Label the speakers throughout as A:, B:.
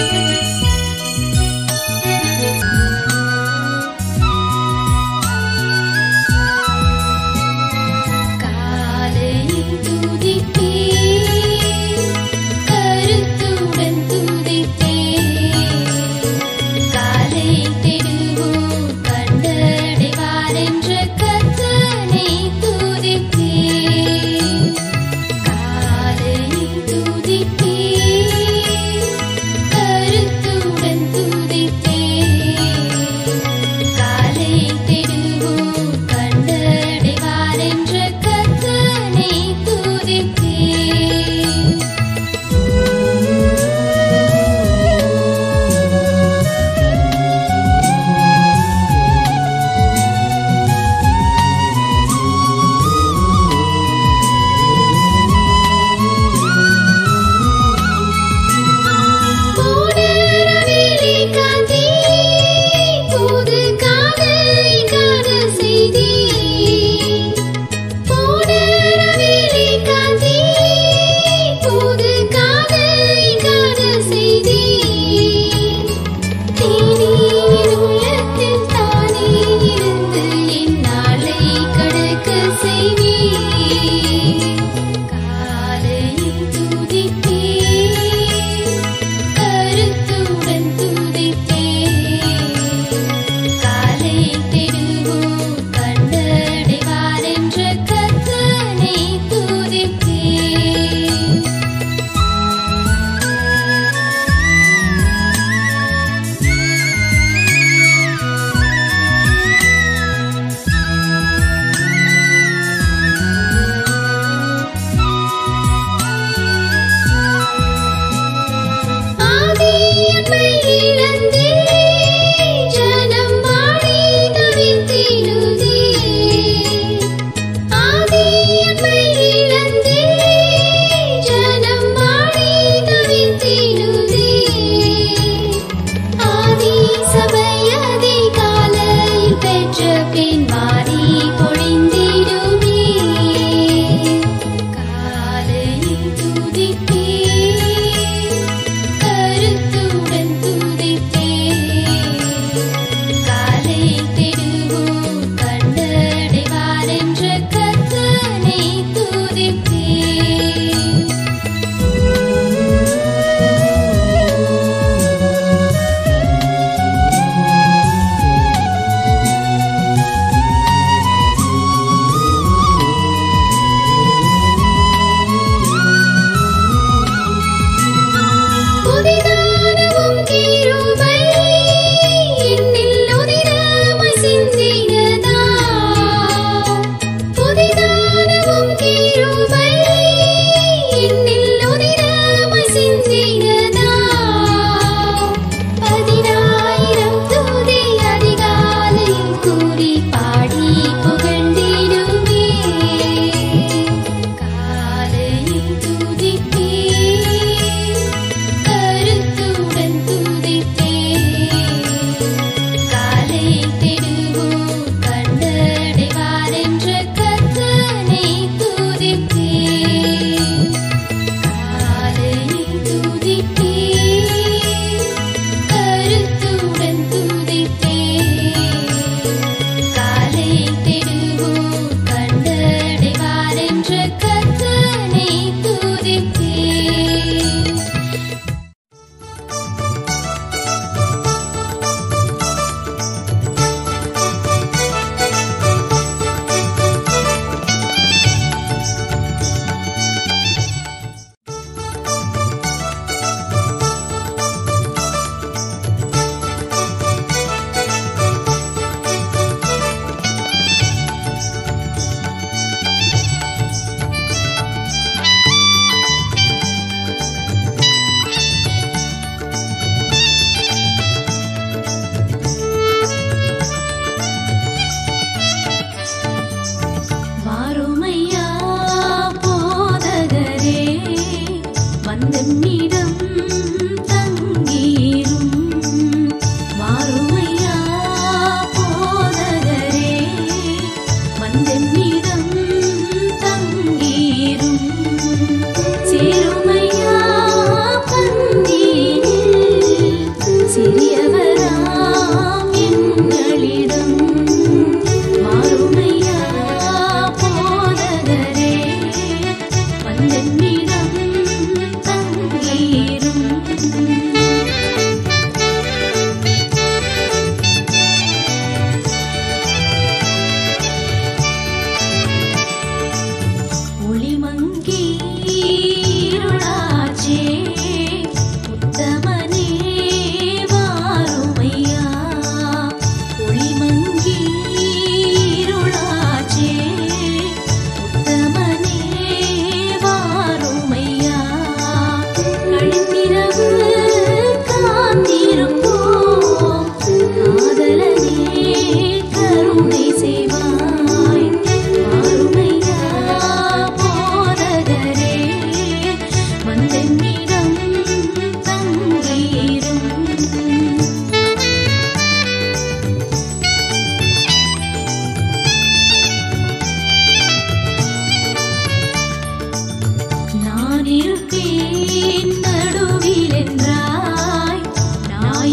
A: காலையில் துதிப்பேன் கருத்துடன் துதிப்பேன் காலை தேடுவோர் கண்டடைவார் என்ற கர்த்தனை துதிப்பேன் காலையில் துதிப்பேன் கருத்துடன்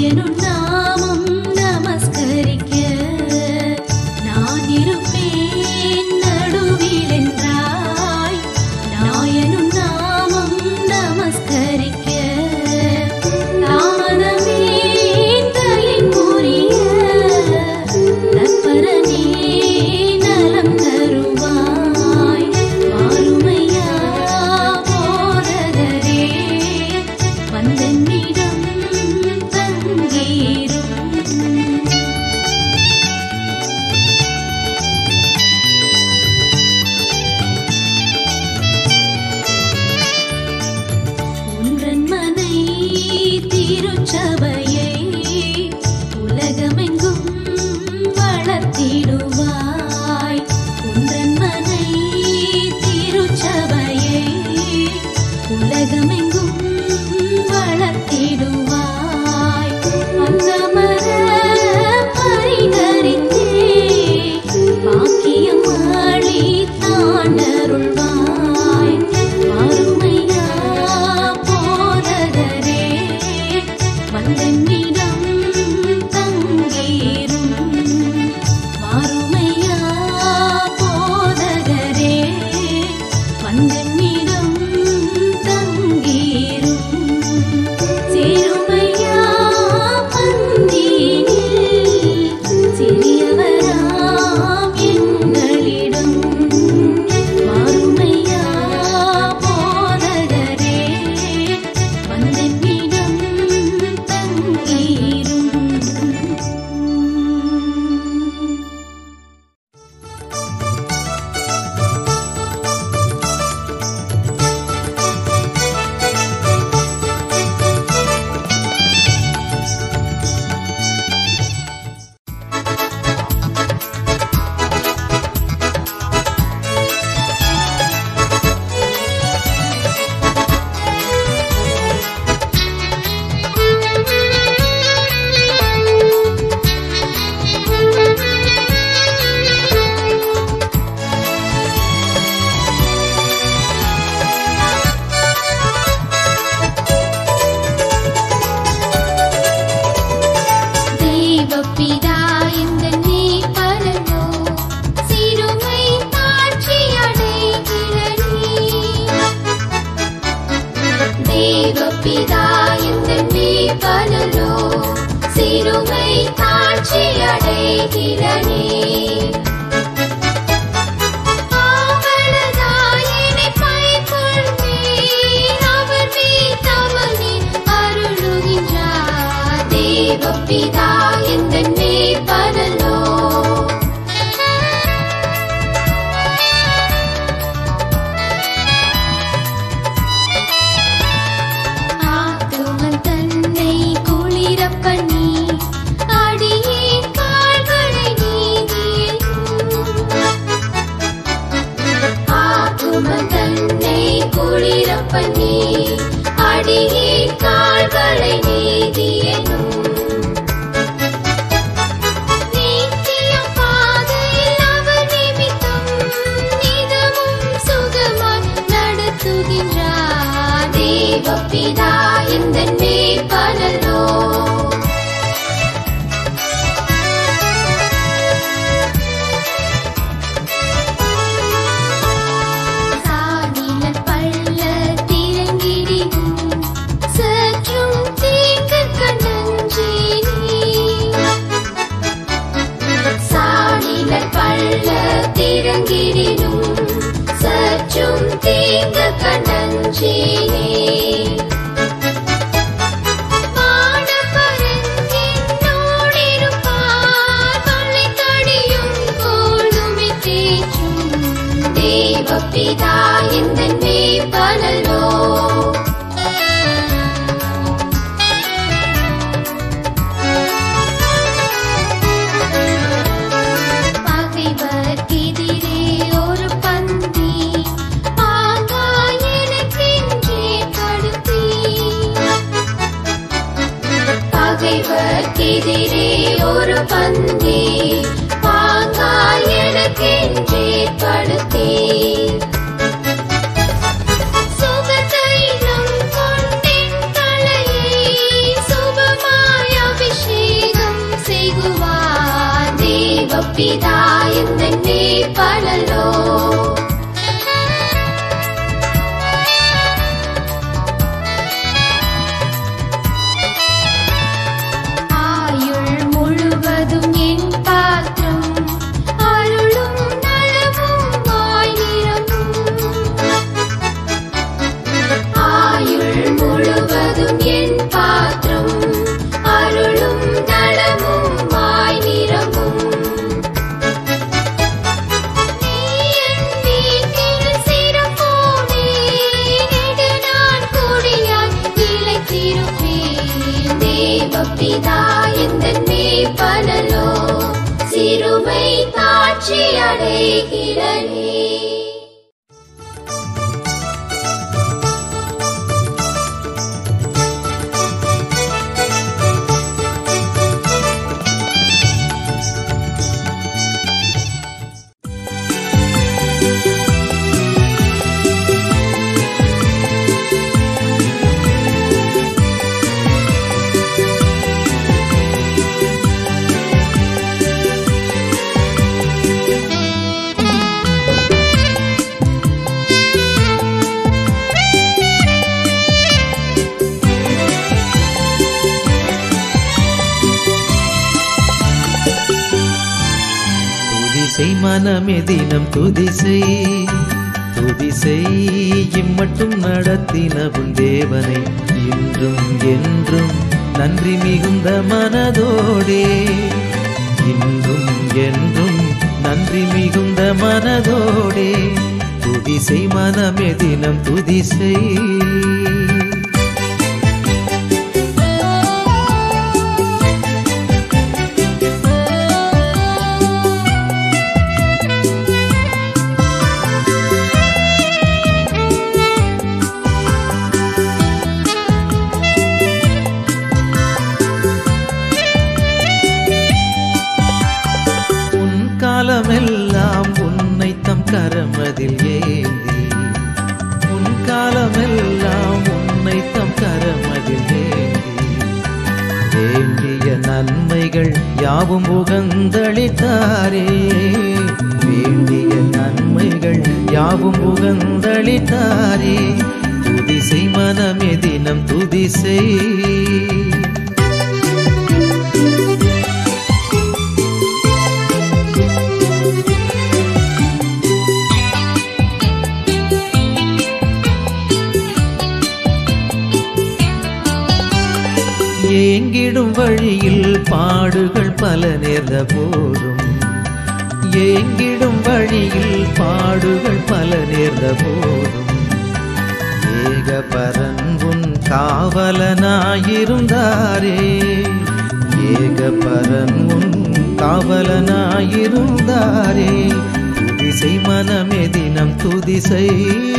A: நாயனுன் நாமம் நமஸ்கரிக்க நான் இருப்பேன் நடுவில் என்றாய் நாயனுன் நாமம் நமஸ்கரிக்க தாமதமே தயின் புரிய நற்பரனே நலம் தருவாய் மாறுமையா போதகரே வந்தன்னிடம் தங்கீரும் ஒன்றன் மனை திருச்சபையை உலகமெங்கும் வளர்த்திடுவாய் ஒன்றன் மனை திருச்சபையை உலகமெங்கும் வளர்த்திடுவாய் அந்த மர பரிகரித்தே பாக்கியம் அளி தாண்டருள்வாய் மாறுமையா போதகரே வந்தன்னிடம் தங்கீரும் மாறுமையா போதகரே வந்தன்னிடம் தங்கீரும் சேருமையா பந்தியினில் சிறியவராம் எங்களிடம் மாறுமையா போதகரே வந்தன்னிடம் தங்கீரும் தேவப்பிதா இந்த நீ பரலோ சிறுமை தாட்சி அடைகிற நீ தேவப்பிதா இந்த நீ பரலோ சிறுமை தாட்சி அடைகிற நீ ஆவலதாயினை பைக்கொள்வேன் அவர் மீது தவணை அருளுகின்றார் தேவப்பிதா இந்த நீ பரலோ ஆத்துமன் தன்னை குளிரப் பண்ணி அடியே கால்களை நீதியும் ஆத்துமன் தன்னை குளிரப் பண்ணி அடியே கால்களை நீதியனும் நித்தியம் பாதையில் அவர் நிமித்தம் நிதமும் சுகமாய் நடத்துகின்றார் தேவப்பிதா இந்த பரலோ சாடிலர் பள்ள திரங்கிடினும் சற்றும் தீங்கு கண்ணஞ்சினி சாடிலர் பள்ள திரங்கிடினும் சற்றும் தீங்கு கண்ணஞ்சினே தேவப்பிதா இந்த பலலோ பகைவர்க்கெதிரே ஒரு பந்தி பாங்காய் எனக்கென்றே படுத்தி பகைவர்க்கெதிரே ஒரு பந்தி பாங்காய் எனக்கென்றே படுத்தி சுகதைலம் கொண்டென் தலையை சுபமாய் பிதா இந்த மேய்ப்பனலோ சிறுமை தாட்சி அடைகிறனே
B: துதிசை மனமே தினம் துதிசை துதிசை இம்மட்டும் நடத்தினவும் தேவனை இன்றும் என்றும் நன்றி மிகுந்த மனதோடே இன்றும் என்றும் நன்றி மிகுந்த மனதோடே துதிசை மனமே தினம் துதிசை உன் காலமெல்லாம் உன்னை தம் கரமதில் ஏந்தி உன் காலமெல்லாம் உன்னை தம் கரமதில் ஏந்தி வேண்டிய நன்மைகள் யாவும் உகந்தளித்தாரே வேண்டிய நன்மைகள் யாவும் உகந்தளித்தாரே துதிசை மனமே தினம் துதிசை ஏங்கிடும் வழியில் பாடுகள் பல நேர்ந்த போதும் ஏங்கிடும் வழியில் பாடுகள் பல நேர்ந்த போதும் ஏக பரன்புன் காவலனாயிருந்தாரே ஏக பரன்புன் காவலனாயிருந்தாரே துதிசை மனமே தினம் துதிசை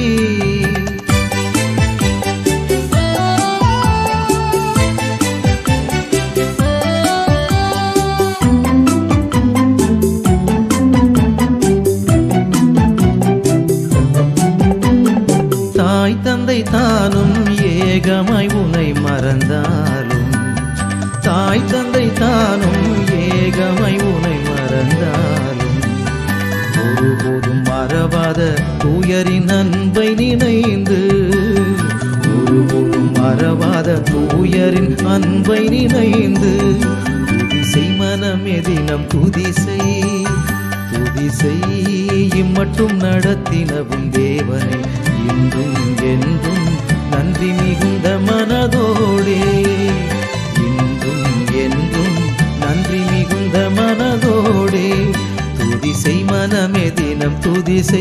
B: தாய் தந்தை தானும் ஏகமாய் உனை மறந்தாலும் தாய் தந்தை தானும் ஏகமாய் உனை மறந்தாலும் ஒருபோதும் மறவாத தூயரின் அன்பை நினைந்து ஒருபோதும் மறவாத தூயரின் அன்பை நினைந்து துதிசை மனமே தினம் துதிசை துதிசை இம்மட்டும் நடத்தினவும் தேவனை இன்றும் என்றும் நன்றி மிகுந்த மனதோடே இன்றும் என்றும் நன்றி மிகுந்த மனதோடே துதிசை மனமே தினம் துதிசை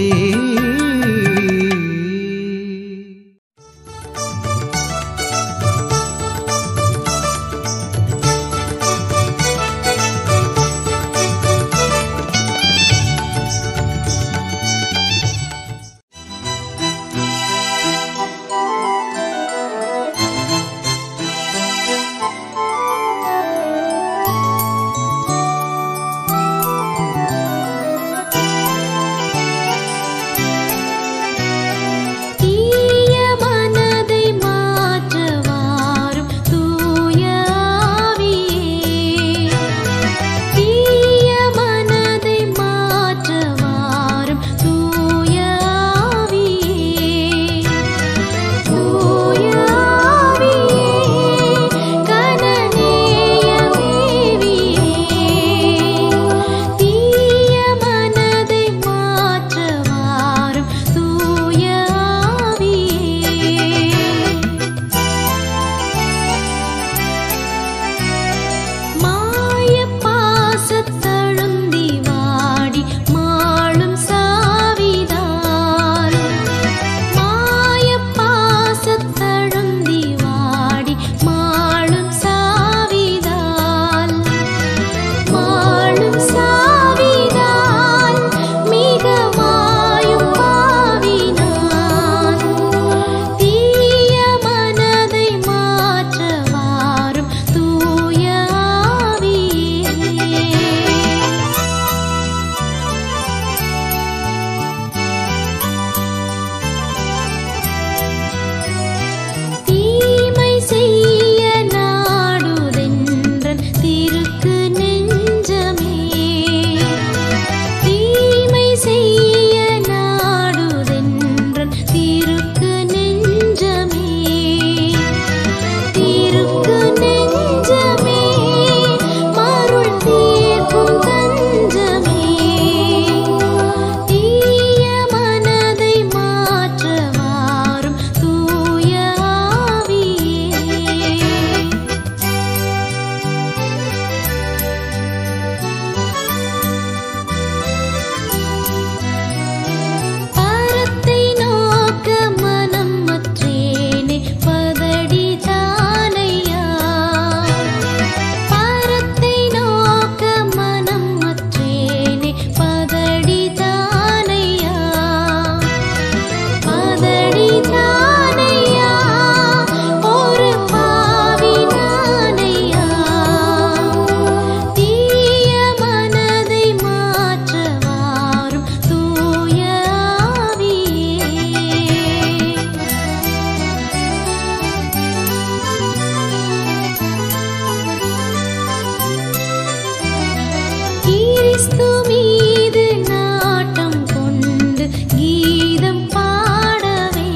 C: கிறிஸ்து மீது நாட்டம் கொண்டு கீதம் பாடவே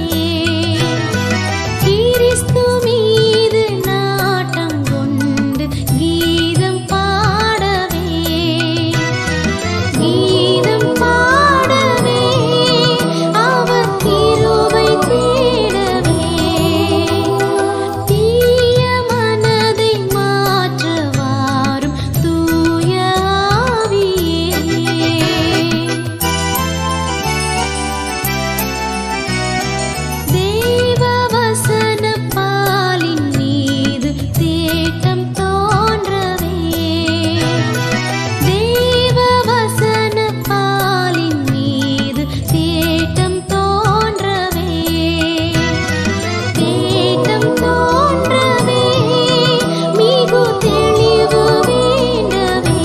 C: கிறிஸ்து மீது நாட்டம் கொண்டு கீதம் பாடவே கீதம் பாடவே அவர் கிருபை தேடவே தீய மனதை மாற்ற வாரும் தூய ஆவியே தேவ வசன பாலின் மீது தேட்டம் தோன்றவே தேவ வசன பாலின் மீது தேட்டம் தோன்றவே தேட்டம் தோன்றவே மிகு தெளிவு வேண்டவே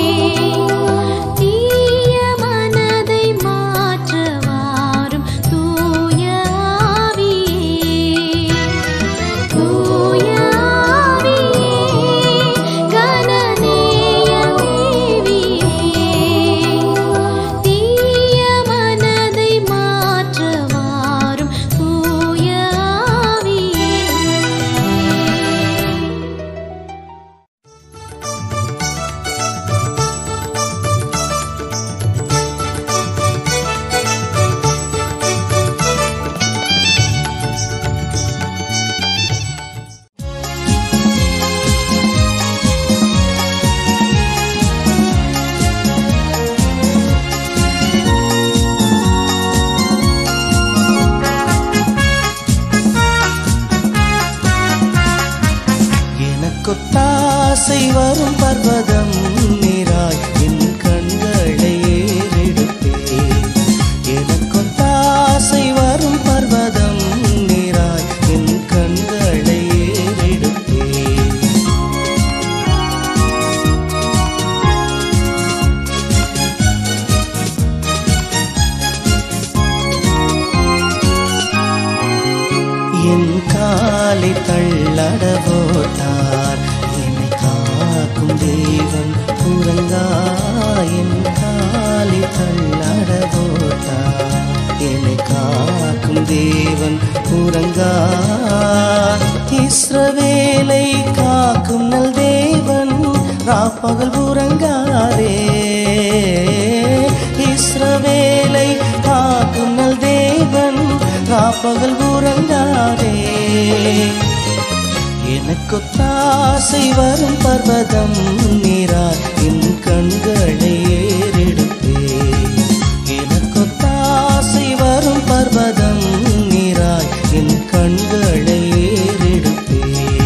C: தீய மனதை மாற்ற வாரும் தூய ஆவியே தூய ஆவியே கனநேய தேவியே தீய மனதை மாற்ற வாரும் தூய ஆவியே
D: எனக்கொத்தாசை வரும் பர்வதம் நீராய் என் கண்களை ஏறெடுப்பே எனக்கொத்தாசை வரும் பர்வதம் நீராய் என் கண்களை ஏறெடுப்பே என் காலை தள்ளட போட்டார் என்னை காக்கும் தேவன் புறங்கா என் காலை தள்ளட போட்டார் என்னை காக்கும் தேவன் புறங்கா இஸ்ரவேலை காக்கும் நல் தேவன் ராப்பகல் புறங்காரே இஸ்ரவேலை காக்கும் நல் தேவன் ராப்பகல் உறங்காரே எனக்கொத்தாசை வரும் பர்வதம் நீராய் என் கண்களை ஏறெடுப்பே எனக்கொத்தாசை வரும் பர்வதம் நீராய் என் கண்களை ஏறெடுப்பே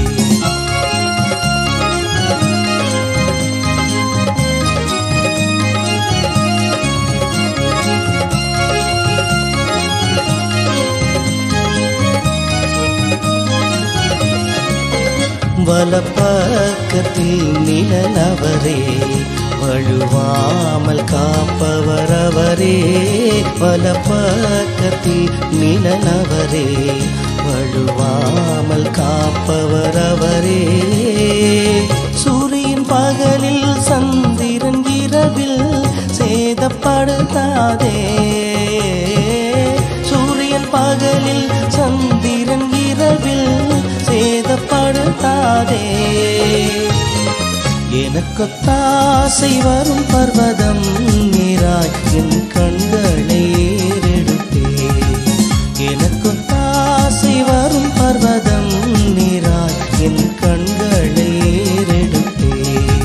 D: வலப்பக்கத்தில் நிழலவரே வழுவாமல் காப்பவர் அவரே வலப்பக்கத்தில் நிழலவரே வழுவாமல் காப்பவர் அவரே சூரியன் பகலில் சந்திரன் இரவில் சேதப்படுத்தாதே சூரியன் பகலில் சந்திரன் இரவில் சேதப்படுத்தாதே எனக்கொத்தாசை வரும் பர்வதம் நீராய் என் கண்களை ஏறெடுப்பே எனக்கொத்தாசை வரும் பர்வதம் நீராய் என் கண்களை ஏறெடுப்பே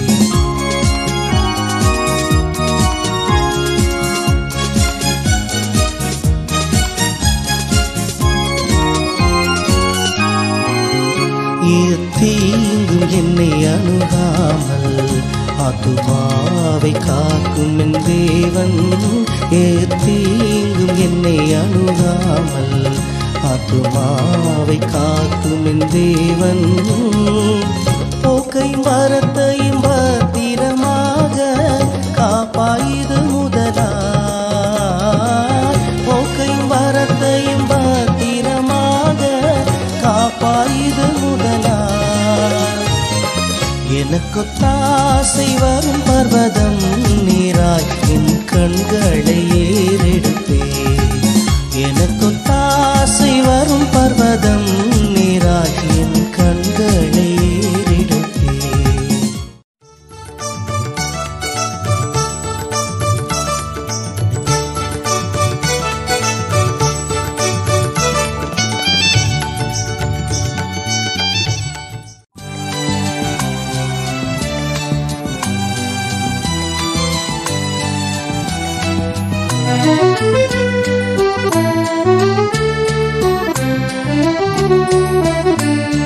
D: தீங்கும் என்னை அணுகாமல் ஆத்துமாவை காக்கும் என் தேவன் தீங்கும் என்னை அணுகாமல் ஆத்துமாவை காக்கும் என் தேவன் போக்கையும் வரத்தையும் பத்திரமாக காப்பாயுது முதலா போக்கையும் வரத்தையும் பத்திரமாக காப்பாயுது முதலா எனக்கொத்தாசை வரும் பர்வதம் நீராய் என் கண்களை ஏறெடுப்பே எனக்கொத்தாசை வரும் பர்வதம் நீராய் என் கண்களை ஏறெடுப்பே
C: Thank you.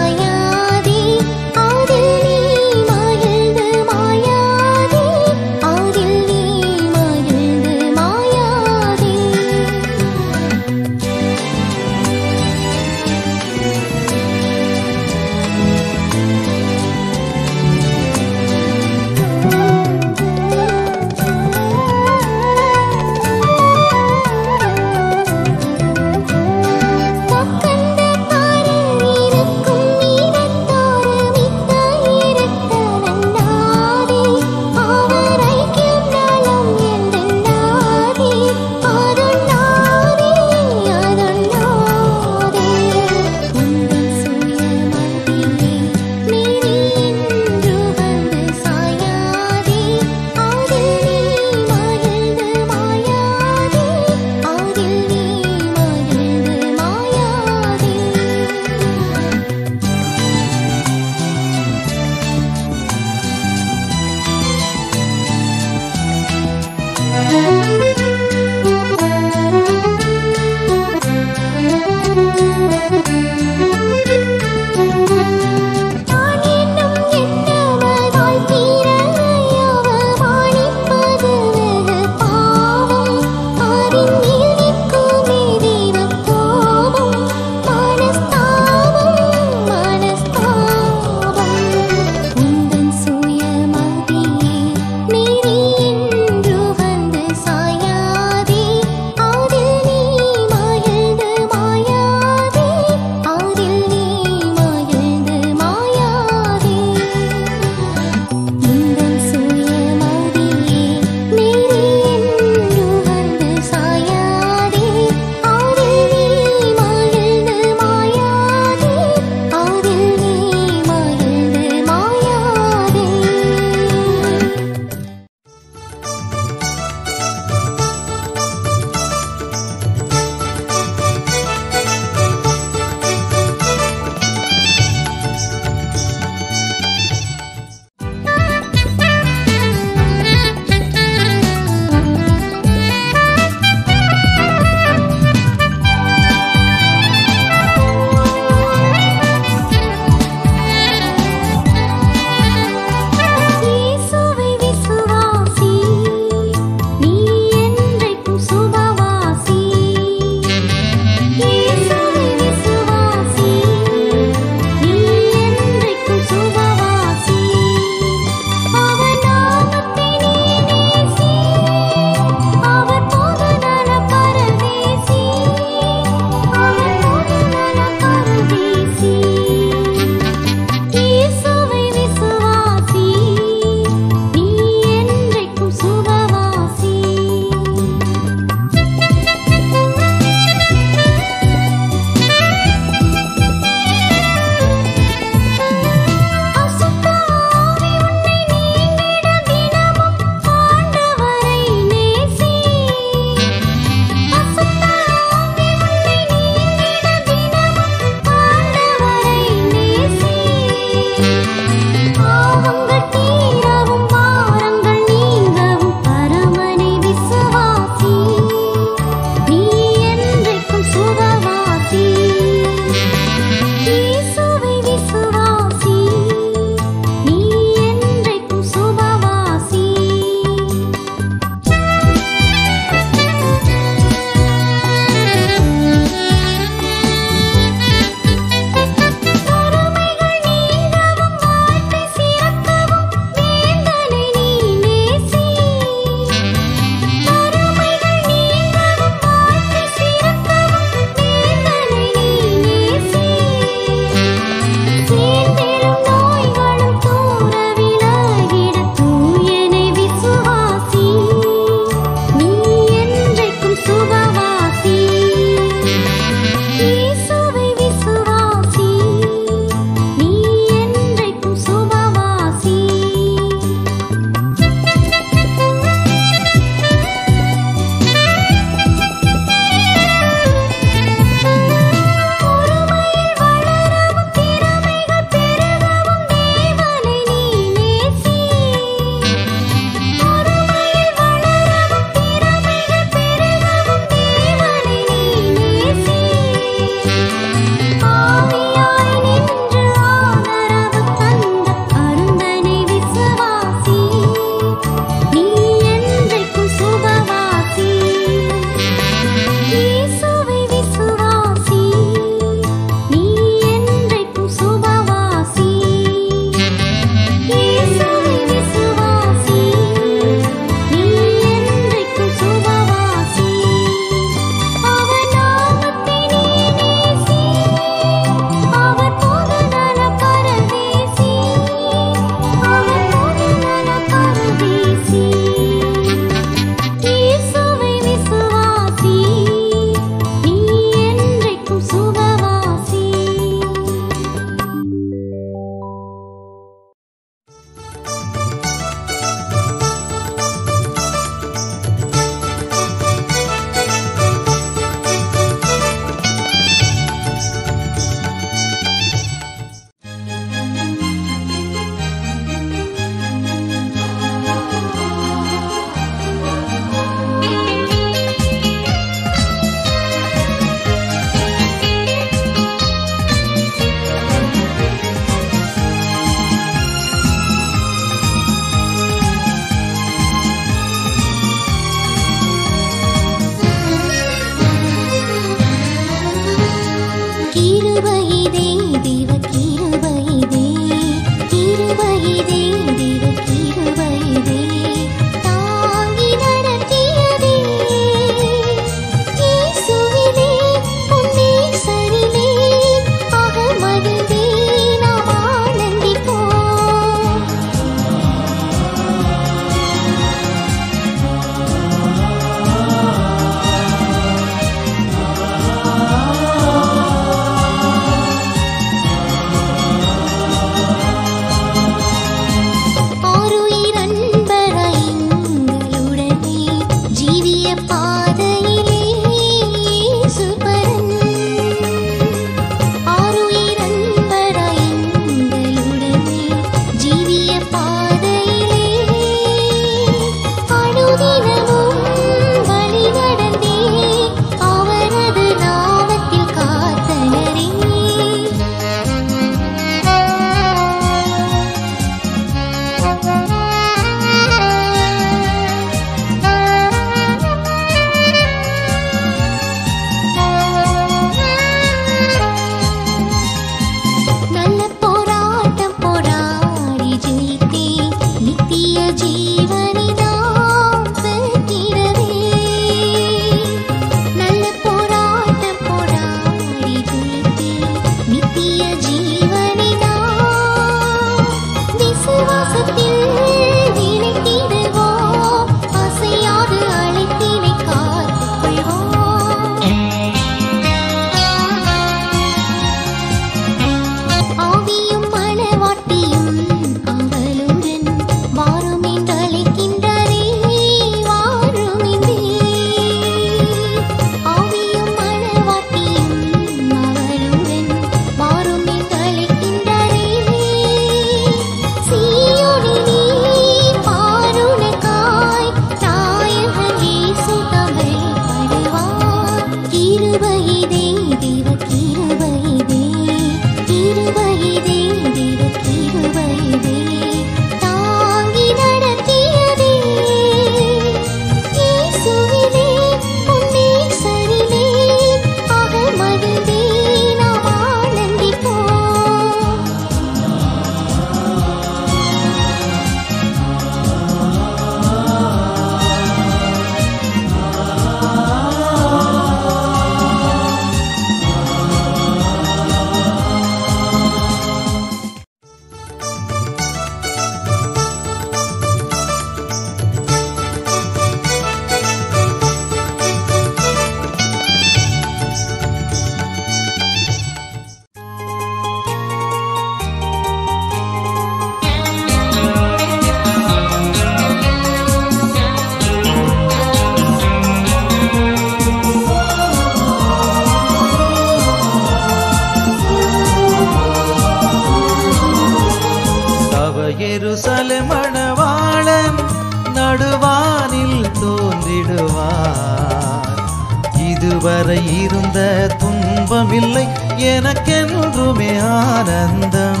B: தவ எருசலேம் மணவாளன் நடுவானில் தோன்றிடுவார் இதுவரை இருந்த துன்பமில்லை எனக்கென்றுமே ஆனந்தம்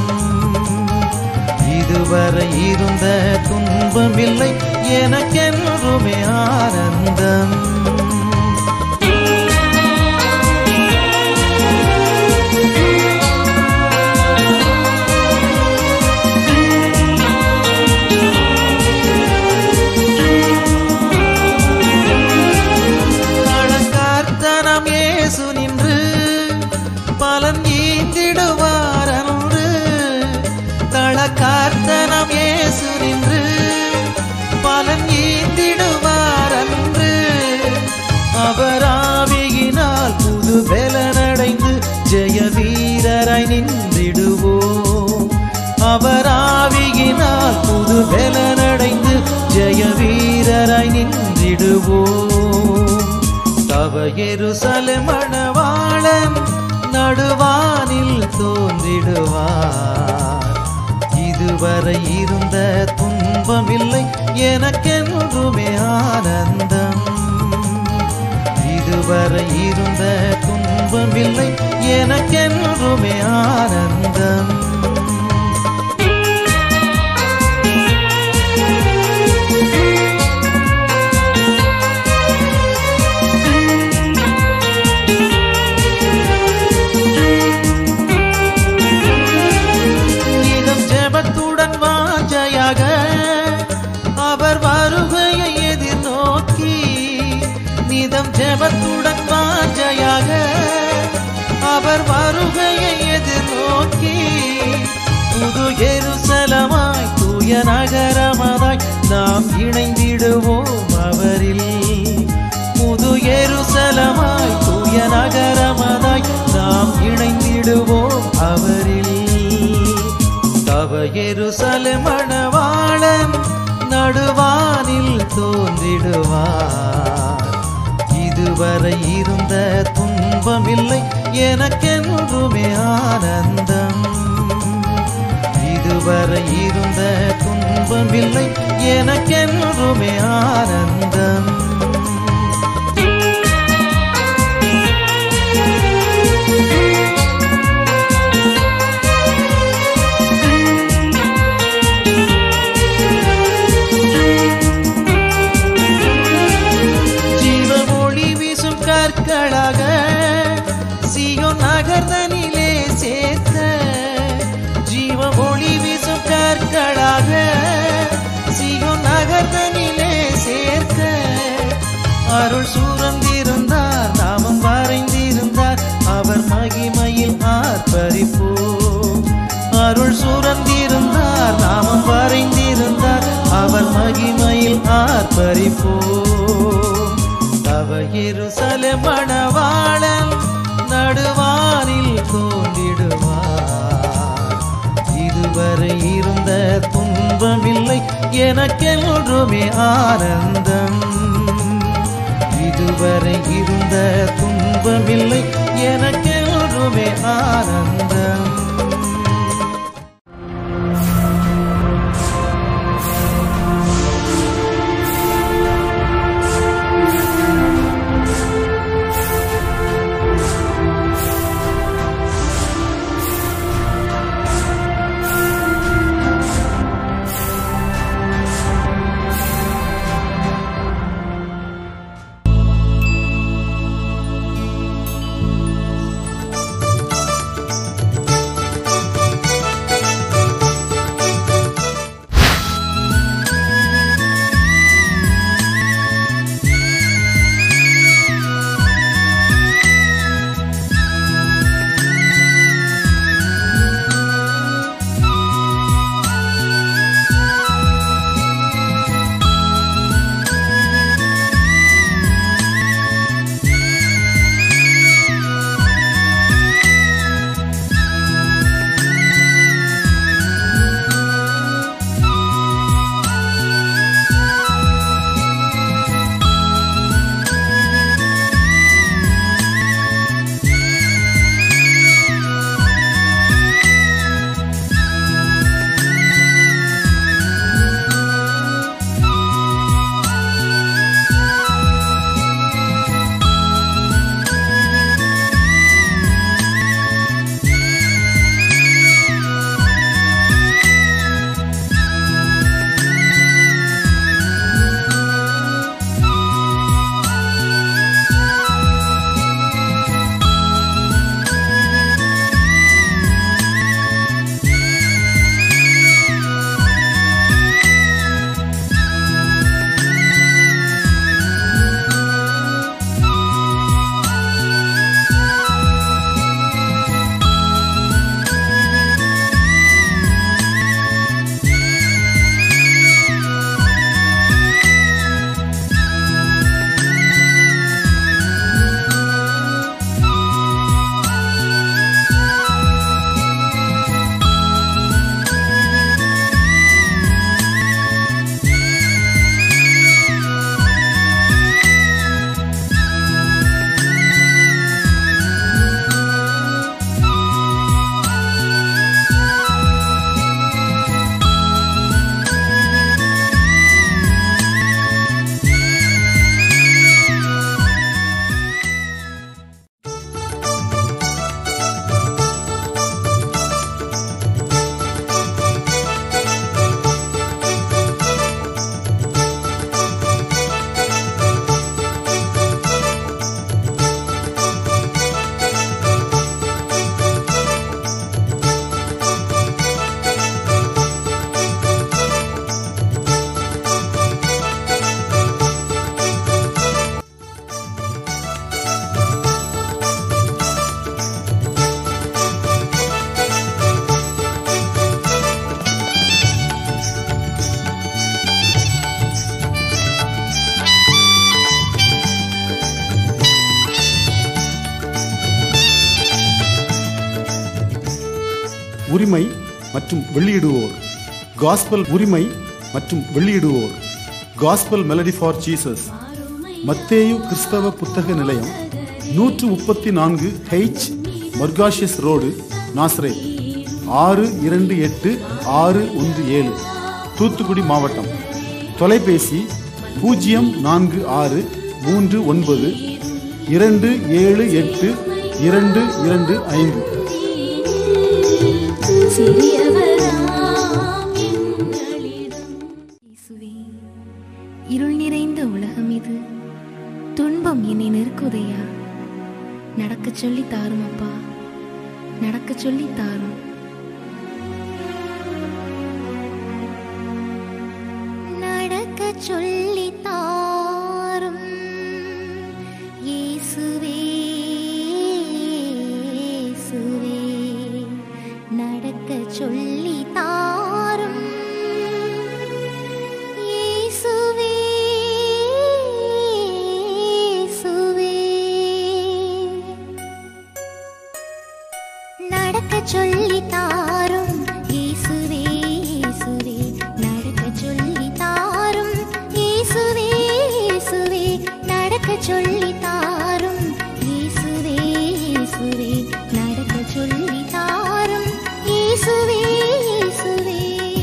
B: இதுவரை இருந்த துன்பமில்லை எனக்கென்றுமே ஆனந்தம் தளக்கார்த்தனம் இயேசு நின்று பலன் ஈந்திடுவார் அன்று தளக்கார்த்தனம் இயேசு நின்று பலன் ஈந்திடுவார் அன்று அவர் ஆவியினால் புது பலனடைந்து ஜெய வீரராய் நின்றிடுவோம் அவர் ஆவியினால் புது பலனடைந்து ஜெய வீரராய் நின்றிடுவோம் தவ எருசலேம் மணவாளன் நடுவானில் தோன்றிடுவார் இதுவரை இருந்த துன்பமில்லை எனக்கென்றுமே ஆனந்தம் இதுவரை இருந்த துன்பமில்லை எனக்கென்றுமே ஆனந்தம் இதம் ஜெபத்துடன் வாஞ்சையாக அவர் வருகையை எதிர்நோக்கி நிதம் ஜெபத்துடன் வாஞ்சையாக அவர் வருகையை எதிர்நோக்கி புது எருசலமாய் தூய நகரமதாய் நாம் இணைந்திடுவோம் அவரில் புது எருசலமாய் தூய நகரமதாய் நாம் இணைந்திடுவோம் அவரில் தவ எருசலேம் மணவாளன் நடுவானில் தோன்றிடுவார் இதுவரை இருந்த துன்பமில்லை எனக்கென்றுமே ஆனந்தம் இதுவரை இருந்த துன்பமில்லை எனக்கென்றுமே ஆனந்தம் ஜீவ ஒளி வீசும் கற்களாக சியோ நகர்தனிலே சேர்த்த ஜீவ ஒளி வீசும் கற்களாக சியோ நகர்தனிலே சேர்த்த அருள் சூழ்ந்திருந்தார் நாமம் வரைந்திருந்தார் அவர் மகிமையில் ஆர்ப்பரிப்போம் அருள் சூழ்ந்திருந்தார் நாமம் வரைந்திருந்தார் அவர் மகிமையில் ஆர்ப்பரிப்போம் தவ எருசலேம் மணவாளன் நடுவானில் தோன்றிடுவார் இதுவரை இருந்த துன்பமில்லை எனக்கென்றுமே ஆனந்தம் இதுவரை இருந்த துன்பமில்லை எனக்கென்றுமே ஆனந்தம்
E: உரிமை மற்றும் வெளியிடுவோர் காஸ்பல் உரிமை மற்றும் வெளியிடுவோர் காஸ்பல் மெலடி ஃபார் ஜீசஸ் மத்தேயு கிறிஸ்தவ புத்தக நிலையம் நூற்று முப்பத்தி நான்கு ஹெச் மர்காஷியஸ் ரோடு நாசரேத் ஆறு இரண்டு எட்டு ஆறு ஒன்று ஏழு தூத்துக்குடி மாவட்டம் தொலைபேசி பூஜ்ஜியம் நான்கு ஆறு மூன்று ஒன்பது இரண்டு ஏழு எட்டு இரண்டு இரண்டு ஐந்து
C: சிறியவராம் எங்களிடம் இயேசுவே இருள் நிறைந்த உலகம் இது துன்பம் என்னை நெருக்குதையா நடக்கச் சொல்லி தாரும் அப்பா நடக்கச் சொல்லி தாரும் நடக்க சொல்லி தாரும் இயேசுவே இயேசுவே நடக்க சொல்லி தாரும் இயேசுவே இயேசுவே நடக்க சொல்லி தாரும் இயேசுவே இயேசுவே நடக்க சொல்லி தாரும் இயேசுவே இயேசுவே நடக்க சொல்லி தாரும் இயேசுவே இயேசுவே நடக்க சொல்லி தாரும் இயேசுவே இயேசுவே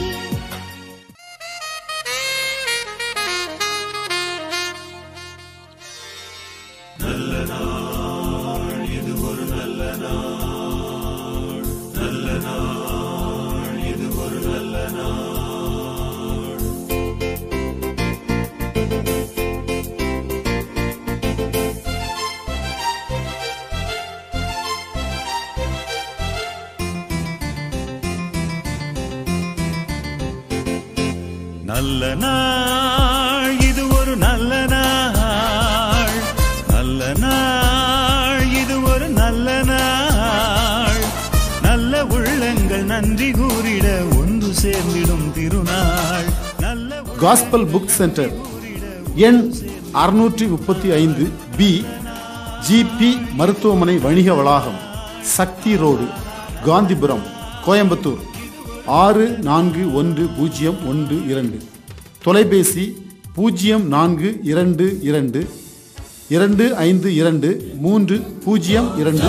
F: நல்ல நாள் இது ஒரு நல்ல நாள் நல்ல நாள் இது ஒரு நல்ல நாள் நல்ல உள்ளங்கள் நன்றி கூறிட ஒன்று சேர்ந்திடும் திருநாள் நல்ல உள்ள-
E: காஸ்பல் புக் சென்டர் எண் அறுநூற்றி முப்பத்தி ஐந்து பி ஜிபி மருத்துவமனை வணிக வளாகம் சக்தி ரோடு காந்திபுரம் கோயம்புத்தூர் ஆறு நான்கு ஒன்று பூஜ்ஜியம் ஒன்று இரண்டு தொலைபேசி பூஜ்ஜியம் நான்கு இரண்டு இரண்டு இரண்டு ஐந்து இரண்டு மூன்று பூஜ்ஜியம் இரண்டு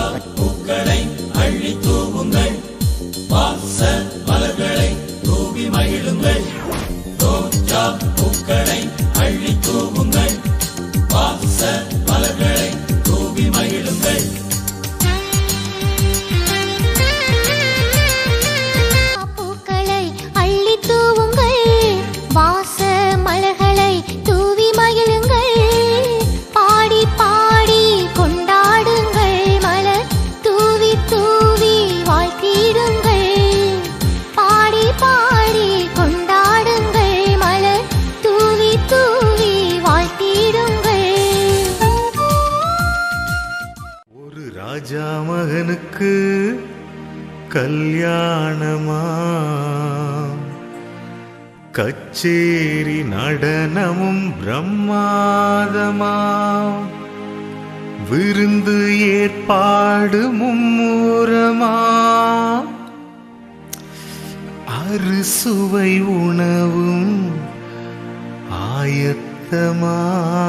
C: பூக்களை அள்ளி தூவுங்கள் வாச மலர்களை தூவி மகிழுங்கள் பாடி பாடி கொண்டாடுங்கள் மலர் தூவி தூவி வாழ்த்திடுங்கள் பாடி பாடி கொண்டாடுங்கள் மலர் தூவி தூவி வாழ்த்திடுங்கள்
F: ஒரு ராஜா மகனுக்கு கல்யாணமா கச்சேரி நடனமும் பிரம்மாதமா விருந்து ஏற்பாடு மும்மூரமா அறுசுவை உணவும் ஆயத்தமா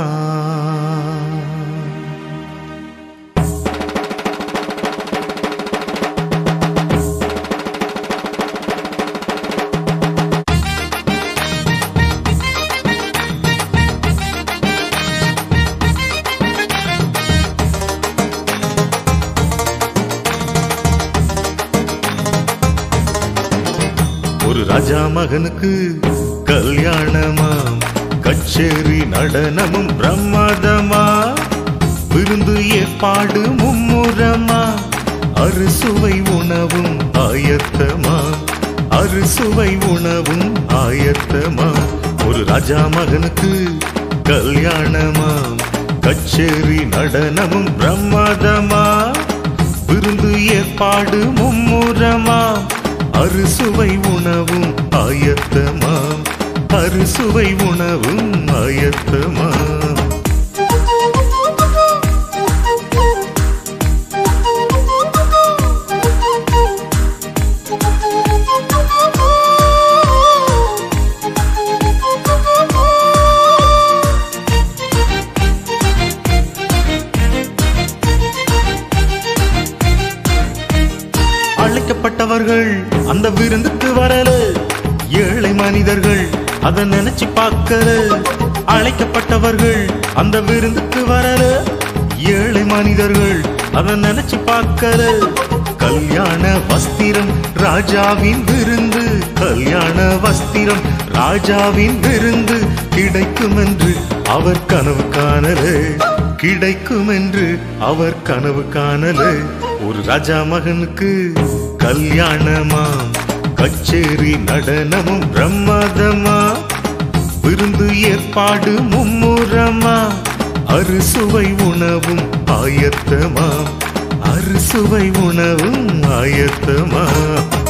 F: ஒரு ராஜா மகனுக்கு கல்யாணமாம் கச்சேரி நடனமும் பிரமாதமா விருந்து ஏற்பாடு மும்முரமா அறுசுவை உணவும் ஆயத்தமா அறுசுவை உணவும் ஆயத்தமா ஒரு ராஜா மகனுக்கு கல்யாணமாம் கச்சேரி நடனமும் பிரமாதமா விருந்து ஏற்பாடு மும்முரமா அறுசுவை உணவும் ஆயத்தமாம் அறுசுவை உணவும் ஆயத்தமாம்
C: Thank you.
F: மனிதர்கள் அத நினைச்சு பார்க்கற அழைக்கப்பட்டவர்கள் அந்த விருந்துக்கு வரல ஏழை மனிதர்கள் அத நினைச்சு பார்க்கற கல்யாண வஸ்திரம் ராஜாவின் விருந்து கல்யாண வஸ்திரம் ராஜாவின் விருந்து கிடைக்கும் என்று அவர் கனவு காணலே கிடைக்கும் என்று அவர் கனவு காணலே ஒரு ராஜா மகனுக்கு கல்யாணமாம் கச்சேரி நடனமும் பிரமாதமா விருந்து ஏற்பாடு மும்முரமா அறுசுவை உணவும் ஆயத்தமா அறுசுவை உணவும் ஆயத்தமா